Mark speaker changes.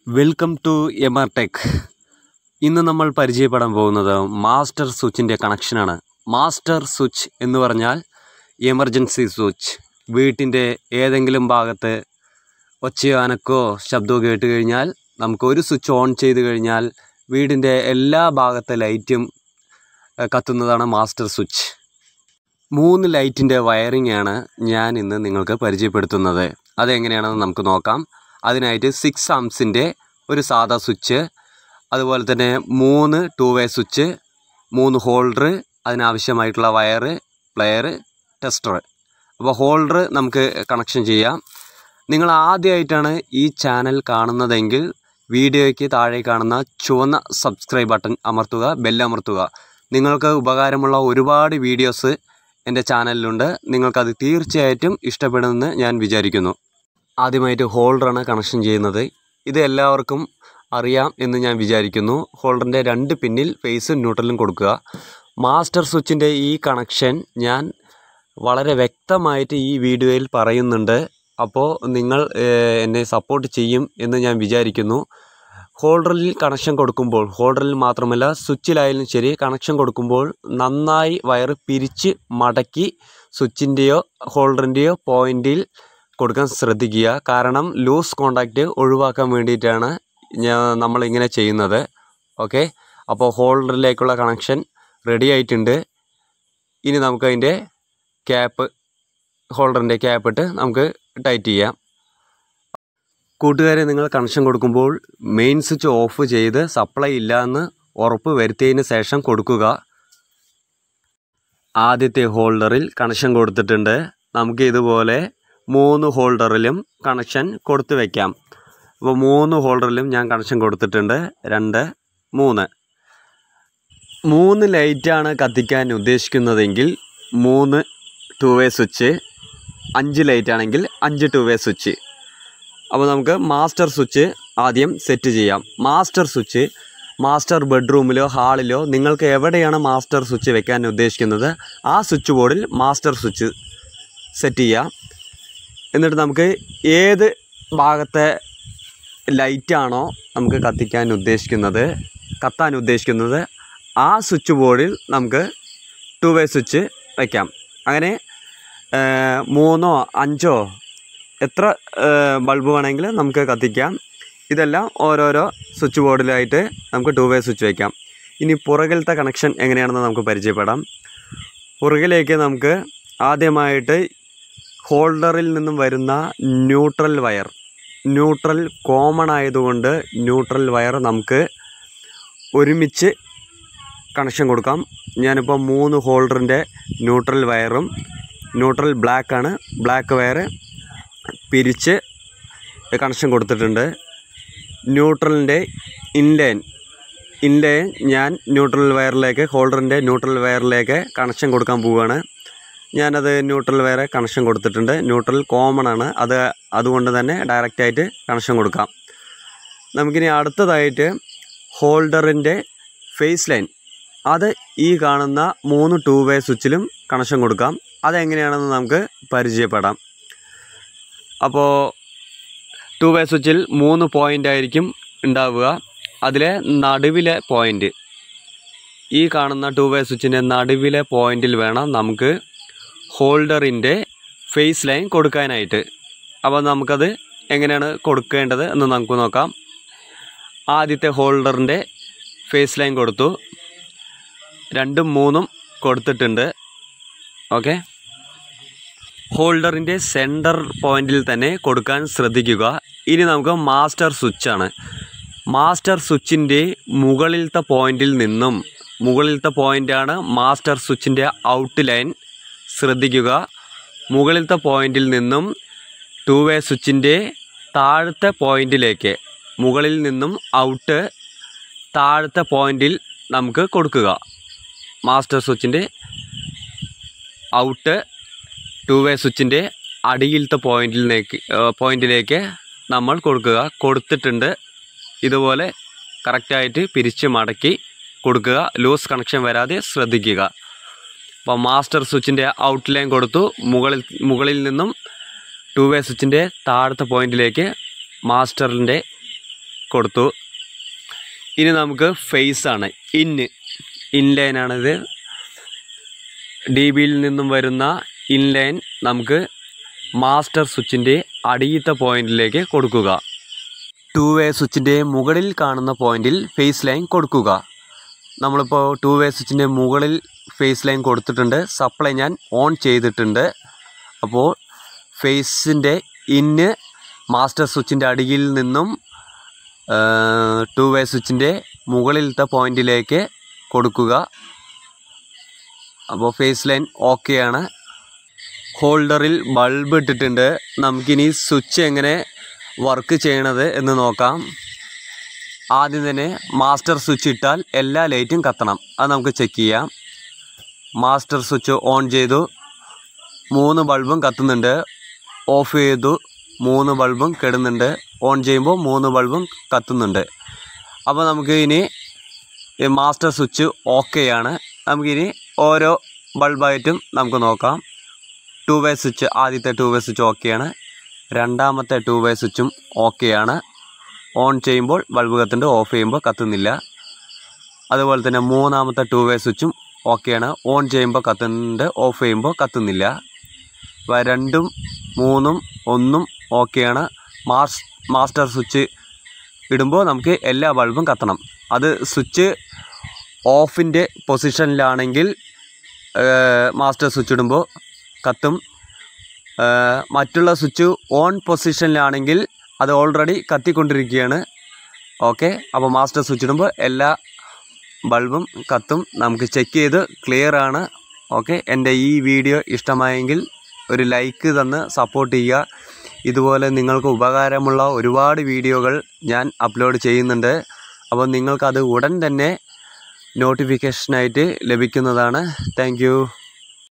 Speaker 1: welcome to M R tech ഇന്ന് നമ്മൾ പരിചയപ്പെടാൻ പോകുന്നത് മാസ്റ്റർ സ്വിച്ചിൻ്റെ കണക്ഷനാണ് മാസ്റ്റർ സ്വിച്ച് എന്ന് പറഞ്ഞാൽ എമർജൻസി സ്വിച്ച് വീട്ടിൻ്റെ ഏതെങ്കിലും ഭാഗത്ത് ഒച്ചയോ അനക്കോ ശബ്ദമോ കേട്ട് കഴിഞ്ഞാൽ നമുക്ക് ഒരു സ്വിച്ച് ഓൺ ചെയ്ത് കഴിഞ്ഞാൽ വീടിൻ്റെ എല്ലാ ഭാഗത്തെ ലൈറ്റും ഏഹ്, കത്തുന്നതാണ് മാസ്റ്റർ സ്വിച്ച് മൂന്ന് ലൈറ്റിൻ്റെ വയറിംഗ് ആണ് ഞാൻ ഇന്ന് നിങ്ങൾക്ക് പരിചയപ്പെടുത്തുന്നത് അതെങ്ങനെയാണെന്ന് നമുക്ക് നോക്കാം അതിനായിട്ട് സിക്സ് ആംസിൻ്റെ ഒരു സാധാ സ്വിച്ച് അതുപോലെ തന്നെ മൂന്ന് ടു വേ സ്വിച്ച് മൂന്ന് ഹോൾഡർ അതിനാവശ്യമായിട്ടുള്ള വയറ് പ്ലെയർ ടെസ്റ്റർ അപ്പോൾ ഹോൾഡർ നമുക്ക് കണക്ഷൻ ചെയ്യാം നിങ്ങൾ ആദ്യമായിട്ടാണ് ഈ ചാനൽ കാണുന്നതെങ്കിൽ വീഡിയോയ്ക്ക് താഴെ കാണുന്ന ചുവന്ന സബ്സ്ക്രൈബ് ബട്ടൺ അമർത്തുക ബെല്ലമർത്തുക നിങ്ങൾക്ക് ഉപകാരമുള്ള ഒരുപാട് വീഡിയോസ് എൻ്റെ ചാനലിലുണ്ട് നിങ്ങൾക്കത് തീർച്ചയായിട്ടും ഇഷ്ടപ്പെടുമെന്ന് ഞാൻ വിചാരിക്കുന്നു ആദ്യമായിട്ട് ഹോൾഡറാണ് കണക്ഷൻ ചെയ്യുന്നത് ഇത് എല്ലാവർക്കും അറിയാം എന്ന് ഞാൻ വിചാരിക്കുന്നു ഹോൾഡറിൻ്റെ രണ്ട് പിന്നിൽ ഫേസും ന്യൂട്രലും കൊടുക്കുക മാസ്റ്റർ സ്വിച്ചിൻ്റെ ഈ കണക്ഷൻ ഞാൻ വളരെ വ്യക്തമായിട്ട് ഈ വീഡിയോയിൽ പറയുന്നുണ്ട് അപ്പോൾ നിങ്ങൾ ഏഹ്, എന്നെ സപ്പോർട്ട് ചെയ്യും എന്ന് ഞാൻ വിചാരിക്കുന്നു ഹോൾഡറിൽ കണക്ഷൻ കൊടുക്കുമ്പോൾ ഹോൾഡറിൽ മാത്രമല്ല സ്വിച്ചിലായാലും ശരി കണക്ഷൻ കൊടുക്കുമ്പോൾ നന്നായി വയർ പിരിച്ച് മടക്കി സ്വിച്ചിൻ്റെയോ ഹോൾഡറിൻ്റെയോ പോയിന്റിൽ കൊടുക്കാൻ ശ്രദ്ധിക്കുക കാരണം ലൂസ് കോണ്ടാക്റ്റ് ഒഴിവാക്കാൻ വേണ്ടിയിട്ടാണ് ഞാൻ നമ്മളിങ്ങനെ ചെയ്യുന്നത് ഓക്കെ അപ്പോൾ ഹോൾഡറിലേക്കുള്ള കണക്ഷൻ റെഡി ആയിട്ടുണ്ട് ഇനി നമുക്ക് അതിൻ്റെ ക്യാപ്പ് ഹോൾഡറിൻ്റെ ക്യാപ്പ് ഇട്ട് നമുക്ക് ടൈറ്റ് ചെയ്യാം കൂട്ടുകാരെ നിങ്ങൾ കണക്ഷൻ കൊടുക്കുമ്പോൾ മെയിൻ സ്വിച്ച് ഓഫ് ചെയ്ത് സപ്ലൈ ഇല്ല എന്ന് ഉറപ്പ് വരുത്തിയതിന് ശേഷം കൊടുക്കുക ആദ്യത്തെ ഹോൾഡറിൽ കണക്ഷൻ കൊടുത്തിട്ടുണ്ട് നമുക്ക് ഇതുപോലെ മൂന്ന് ഹോൾഡറിലും കണക്ഷൻ കൊടുത്തു വയ്ക്കാം അപ്പോൾ മൂന്ന് ഹോൾഡറിലും ഞാൻ കണക്ഷൻ കൊടുത്തിട്ടുണ്ട് രണ്ട് മൂന്ന് മൂന്ന് ലൈറ്റാണ് കത്തിക്കാൻ ഉദ്ദേശിക്കുന്നതെങ്കിൽ മൂന്ന് ടു വേ സ്വിച്ച് അഞ്ച് ലൈറ്റ് ആണെങ്കിൽ അഞ്ച് ടു വേ സ്വിച്ച് അപ്പോൾ നമുക്ക് മാസ്റ്റർ സ്വിച്ച് ആദ്യം സെറ്റ് ചെയ്യാം മാസ്റ്റർ സ്വിച്ച് മാസ്റ്റർ ബെഡ്റൂമിലോ ഹാളിലോ നിങ്ങൾക്ക് എവിടെയാണ് മാസ്റ്റർ സ്വിച്ച് വെക്കാൻ ഉദ്ദേശിക്കുന്നത് ആ സ്വിച്ച് ബോർഡിൽ മാസ്റ്റർ സ്വിച്ച് സെറ്റ് ചെയ്യാം എന്നിട്ട് നമുക്ക് ഏത് ഭാഗത്തെ ലൈറ്റാണോ നമുക്ക് കത്തിക്കാൻ ഉദ്ദേശിക്കുന്നത് കത്താൻ ഉദ്ദേശിക്കുന്നത് ആ സ്വിച്ച് ബോർഡിൽ നമുക്ക് ടു വേ സ്വിച്ച് വയ്ക്കാം അങ്ങനെ ഏഹ്, മൂന്നോ അഞ്ചോ എത്ര ബൾബ് വേണമെങ്കിൽ നമുക്ക് കത്തിക്കാം ഇതെല്ലാം ഓരോരോ സ്വിച്ച് ബോർഡിലായിട്ട് നമുക്ക് ടു വേ സ്വിച്ച് വയ്ക്കാം ഇനി പുറകിലത്തെ കണക്ഷൻ എങ്ങനെയാണെന്ന് നമുക്ക് പരിചയപ്പെടാം പുറകിലേക്ക് നമുക്ക് ആദ്യമായിട്ട് ഹോൾഡറിൽ നിന്നും വരുന്ന ന്യൂട്രൽ വയർ ന്യൂട്രൽ കോമൺ ആയതുകൊണ്ട് ന്യൂട്രൽ വയർ നമുക്ക് ഒരുമിച്ച് കണക്ഷൻ കൊടുക്കാം ഞാനിപ്പോൾ മൂന്ന് ഹോൾഡറിൻ്റെ ന്യൂട്രൽ വയറും ന്യൂട്രൽ ബ്ലാക്ക് ആണ് ബ്ലാക്ക് വയർ പിരിച്ച് കണക്ഷൻ കൊടുത്തിട്ടുണ്ട് ന്യൂട്രലിൻ്റെ ഇൻലൈൻ ഇൻലൈൻ ഞാൻ ന്യൂട്രൽ വയറിലേക്ക് ഹോൾഡറിൻ്റെ ന്യൂട്രൽ വയറിലേക്ക് കണക്ഷൻ കൊടുക്കാൻ പോവുകയാണ് ഞാനത് ന്യൂട്രൽ വയർ കണക്ഷൻ കൊടുത്തിട്ടുണ്ട് ന്യൂട്രൽ കോമൺ ആണ് അത് അതുകൊണ്ട് തന്നെ ഡയറക്റ്റായിട്ട് കണക്ഷൻ കൊടുക്കാം നമുക്കിനി അടുത്തതായിട്ട് ഹോൾഡറിൻ്റെ ഫേസ് ലൈൻ അത് ഈ കാണുന്ന മൂന്ന് ടൂ വേ സ്വിച്ചിലും കണക്ഷൻ കൊടുക്കാം അതെങ്ങനെയാണെന്ന് നമുക്ക് പരിചയപ്പെടാം അപ്പോൾ ടു വേ സ്വിച്ചിൽ മൂന്ന് പോയിൻ്റ് ആയിരിക്കും ഉണ്ടാവുക അതിലെ നടുവിലെ പോയിൻ്റ് ഈ കാണുന്ന ടു വേ സ്വിച്ചിൻ്റെ നടുവിലെ പോയിന്റിൽ വേണം നമുക്ക് ഹോൾഡറിൻ്റെ ഫേസ് ലൈൻ കൊടുക്കാനായിട്ട് അപ്പോൾ നമുക്കത് എങ്ങനെയാണ് കൊടുക്കേണ്ടത് എന്ന് നമുക്ക് നോക്കാം ആദ്യത്തെ ഹോൾഡറിൻ്റെ ഫേസ് ലൈൻ കൊടുത്തു രണ്ടും മൂന്നും കൊടുത്തിട്ടുണ്ട് ഓക്കെ ഹോൾഡറിൻ്റെ സെൻറ്റർ പോയിന്റിൽ തന്നെ കൊടുക്കാൻ ശ്രദ്ധിക്കുക ഇനി നമുക്ക് മാസ്റ്റർ സ്വിച്ചാണ് മാസ്റ്റർ സ്വിച്ചിൻ്റെ മുകളിലത്തെ പോയിന്റിൽ നിന്നും മുകളിലത്തെ പോയിൻ്റാണ് മാസ്റ്റർ സ്വിച്ചിൻ്റെ ഔട്ട് ലൈൻ ശ്രദ്ധിക്കുക മുകളിലത്തെ പോയിന്റിൽ നിന്നും ടു വേ സ്വിച്ചിൻ്റെ താഴത്തെ പോയിന്റിലേക്ക് മുകളിൽ നിന്നും ഔട്ട് താഴത്തെ പോയിന്റിൽ നമുക്ക് കൊടുക്കുക മാസ്റ്റർ സ്വിച്ചിൻ്റെ ഔട്ട് ടു വേ സ്വിച്ചിൻ്റെ അടിയിലത്തെ പോയിന്റിലേക്ക് പോയിന്റിലേക്ക് നമ്മൾ കൊടുക്കുക കൊടുത്തിട്ടുണ്ട് ഇതുപോലെ കറക്റ്റായിട്ട് പിരിച്ച് മടക്കി കൊടുക്കുക ലൂസ് കണക്ഷൻ വരാതെ ശ്രദ്ധിക്കുക അപ്പോൾ മാസ്റ്റർ സ്വിച്ചിൻ്റെ ഔട്ട് ലൈൻ കൊടുത്തു മുകളിൽ മുകളിൽ നിന്നും ടു വേ സ്വിച്ചിൻ്റെ താഴത്തെ പോയിന്റിലേക്ക് മാസ്റ്ററിൻ്റെ കൊടുത്തു ഇനി നമുക്ക് ഫേസ് ആണ് ഇന്ന് ഇൻലൈനാണിത് ഡി ബിയിൽ നിന്നും വരുന്ന ഇൻലൈൻ നമുക്ക് മാസ്റ്റർ സ്വിച്ചിൻ്റെ അടിയത്തെ പോയിന്റിലേക്ക് കൊടുക്കുക ടു വേ സ്വിച്ചിൻ്റെ മുകളിൽ കാണുന്ന പോയിന്റിൽ ഫേസ് ലൈൻ കൊടുക്കുക നമ്മളിപ്പോൾ ടു വേ സ്വിച്ചിൻ്റെ മുകളിൽ ഫേസ് ലൈൻ കൊടുത്തിട്ടുണ്ട് സപ്ലൈ ഞാൻ ഓൺ ചെയ്തിട്ടുണ്ട് അപ്പോൾ ഫേസിൻ്റെ ഇന്ന് മാസ്റ്റർ സ്വിച്ചിൻ്റെ അടിയിൽ നിന്നും ടു വേ സ്വിച്ചിൻ്റെ മുകളിലത്തെ പോയിന്റിലേക്ക് കൊടുക്കുക അപ്പോൾ ഫേസ് ലൈൻ ഓക്കെയാണ് ഹോൾഡറിൽ ബൾബ് ഇട്ടിട്ടുണ്ട് നമുക്കിനി സ്വിച്ച് എങ്ങനെ വർക്ക് ചെയ്യണത് എന്ന് നോക്കാം ആദ്യം തന്നെ മാസ്റ്റർ സ്വിച്ച് ഇട്ടാൽ എല്ലാ ലൈറ്റും കത്തണം അത് നമുക്ക് ചെക്ക് ചെയ്യാം മാസ്റ്റർ സ്വിച്ച് ഓൺ ചെയ്തു മൂന്ന് ബൾബും കത്തുന്നുണ്ട് ഓഫ് ചെയ്തു മൂന്ന് ബൾബും കെടുന്നുണ്ട് ഓൺ ചെയ്യുമ്പോൾ മൂന്ന് ബൾബും കത്തുന്നുണ്ട് അപ്പോൾ നമുക്ക് ഇനി ഈ മാസ്റ്റർ സ്വിച്ച് ഓക്കെയാണ് നമുക്കിനി ഓരോ ബൾബായിട്ടും നമുക്ക് നോക്കാം ടു വേ സ്വിച്ച് ആദ്യത്തെ ടു വേ സ്വിച്ച് ഓക്കെയാണ് രണ്ടാമത്തെ ടു വേ സ്വിച്ചും ഓക്കെയാണ് ഓൺ ചെയ്യുമ്പോൾ ബൾബ് കത്തുന്നുണ്ട് ഓഫ് ചെയ്യുമ്പോൾ കത്തുന്നില്ല അതുപോലെ തന്നെ മൂന്നാമത്തെ ടു വേ സ്വിച്ചും ഓക്കെയാണ് ഓൺ ചെയ്യുമ്പോൾ കത്തുന്നുണ്ട് ഓഫ് ചെയ്യുമ്പോൾ കത്തുന്നില്ല അപ്പോൾ രണ്ടും മൂന്നും ഒന്നും ഓക്കെയാണ് മാസ് മാസ്റ്റർ സ്വിച്ച് ഇടുമ്പോൾ നമുക്ക് എല്ലാ ബൾബും കത്തണം അത് സ്വിച്ച് ഓഫിൻ്റെ പൊസിഷനിലാണെങ്കിൽ മാസ്റ്റർ സ്വിച്ച് ഇടുമ്പോൾ കത്തും ഏഹ് മറ്റുള്ള സ്വിച്ച് ഓൺ പൊസിഷനിലാണെങ്കിൽ അത് ഓൾറെഡി കത്തിക്കൊണ്ടിരിക്കുകയാണ് ഓക്കെ അപ്പോൾ മാസ്റ്റർ സ്വിച്ച് ഇടുമ്പോൾ എല്ലാ ബൾബും കത്തും നമുക്ക് ചെക്ക് ചെയ്ത് ക്ലിയർ ആണ് ഓക്കെ എൻ്റെ ഈ വീഡിയോ ഇഷ്ടമായെങ്കിൽ ഒരു ലൈക്ക് തന്ന് സപ്പോർട്ട് ചെയ്യുക ഇതുപോലെ നിങ്ങൾക്ക് ഉപകാരമുള്ള ഒരുപാട് വീഡിയോകൾ ഞാൻ അപ്ലോഡ് ചെയ്യുന്നുണ്ട് അപ്പോൾ നിങ്ങൾക്കത് ഉടൻ തന്നെ നോട്ടിഫിക്കേഷനായിട്ട് ലഭിക്കുന്നതാണ് താങ്ക്